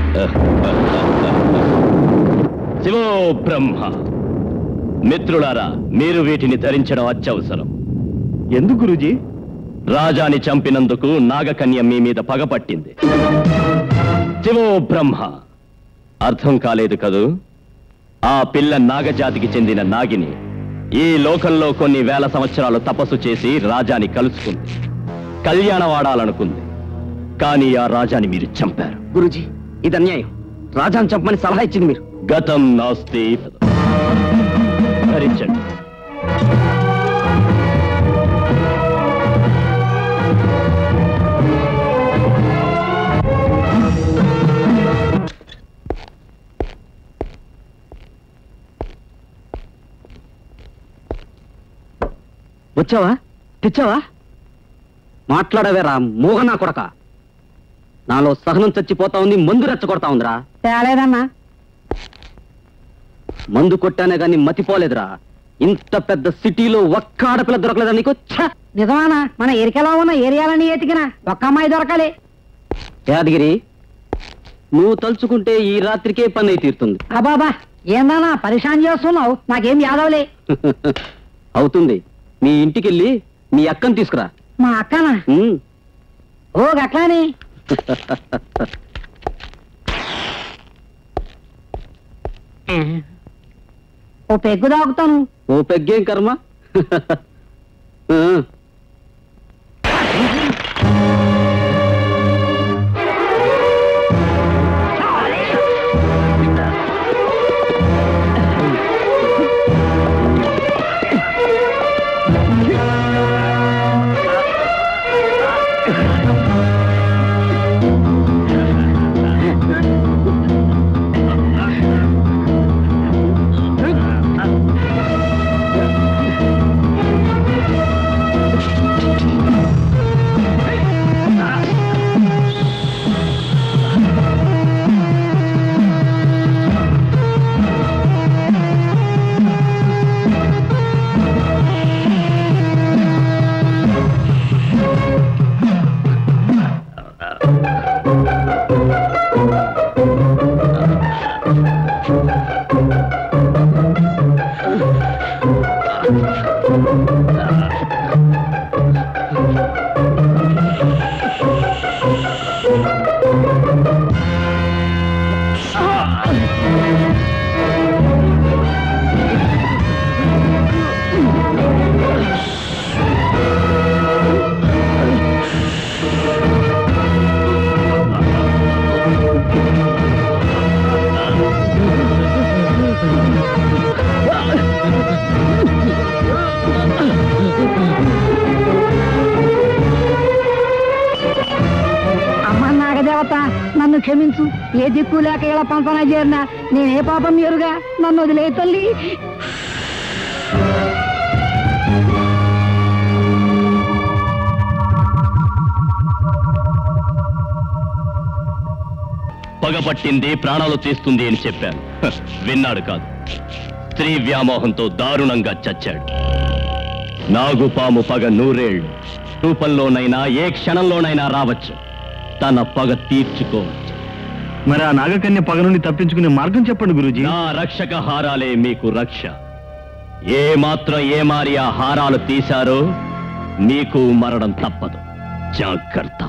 శివో బ్రహ్మ మిత్రులారా మీరు వీటిని ధరించడం అత్యవసరం ఎందుకు గురూజీ రాజాని చంపినందుకు నాగకన్య మీ మీద పగపట్టింది శివో బ్రహ్మ అర్థం కాలేదు కదూ ఆ పిల్ల నాగజాతికి చెందిన నాగిని ఈ లోకంలో కొన్ని వేల సంవత్సరాలు తపస్సు చేసి రాజాని కలుసుకుంది కళ్యాణవాడాలనుకుంది కానీ ఆ రాజాని మీరు చంపారు గురూజీ ఇది అన్యాయం రాజాని చంపమని సలహా ఇచ్చింది మీరు గతం నాస్తి ధరించండి వచ్చావా తెచ్చావా మాట్లాడవేరా మోగనా కొడక నాలో సహనం చచ్చిపోతా ఉంది మందు రెచ్చగొడతా ఉందిరా తేలేదన్నా మందు కొట్టానే గాని మతిపోలేదురా ఇంత పెద్ద సిటీలో ఒక్క ఆడపిల్ల దొరకలేదా నీకు ఛ! నిజమానా మన ఎరికలో ఉన్న ఏరియాలని ఎతికినా ఒక్క అమ్మాయి దొరకాలి యాదగిరి నువ్వు తలుచుకుంటే ఈ రాత్రికే పని అయి తీరుతుంది అబాబా ఏందన్నా పరిశాన్ చేస్తున్నావు నాకేం యాదవలే అవుతుంది మీ ఇంటికెళ్ళి మీ అక్కని తీసుకురా మా అక్కనా ఉమ్. ఓ గట్లాని ఓ పెగ్గు తాగుతాను ఓ పెగ్గేం కర్మ ఆ. అమ్మ నాగదేవత నన్ను క్షమించు ఏ దిక్కు లేక ఇలా పంపన చేరినా నేనే పాపం ఎరుగా నన్ను వదిలే తల్లి పగపట్టింది ప్రాణాలు తీస్తుంది అని చెప్పాను హ, విన్నాడు కాదు స్త్రీ వ్యామోహంతో దారుణంగా చచ్చాడు నాగుపాము పగ నూరేళ్లు రూపంలోనైనా ఏ క్షణంలోనైనా రావచ్చు తన పగ తీర్చుకోవచ్చు మరి ఆ నాగకన్య పగ నుండి తప్పించుకునే మార్గం చెప్పండి గురూజీ నా రక్షక హారాలే మీకు రక్ష ఏ మాత్రం ఏ మారి ఆ హారాలు తీశారో మీకు మరణం తప్పదు జాగ్రత్త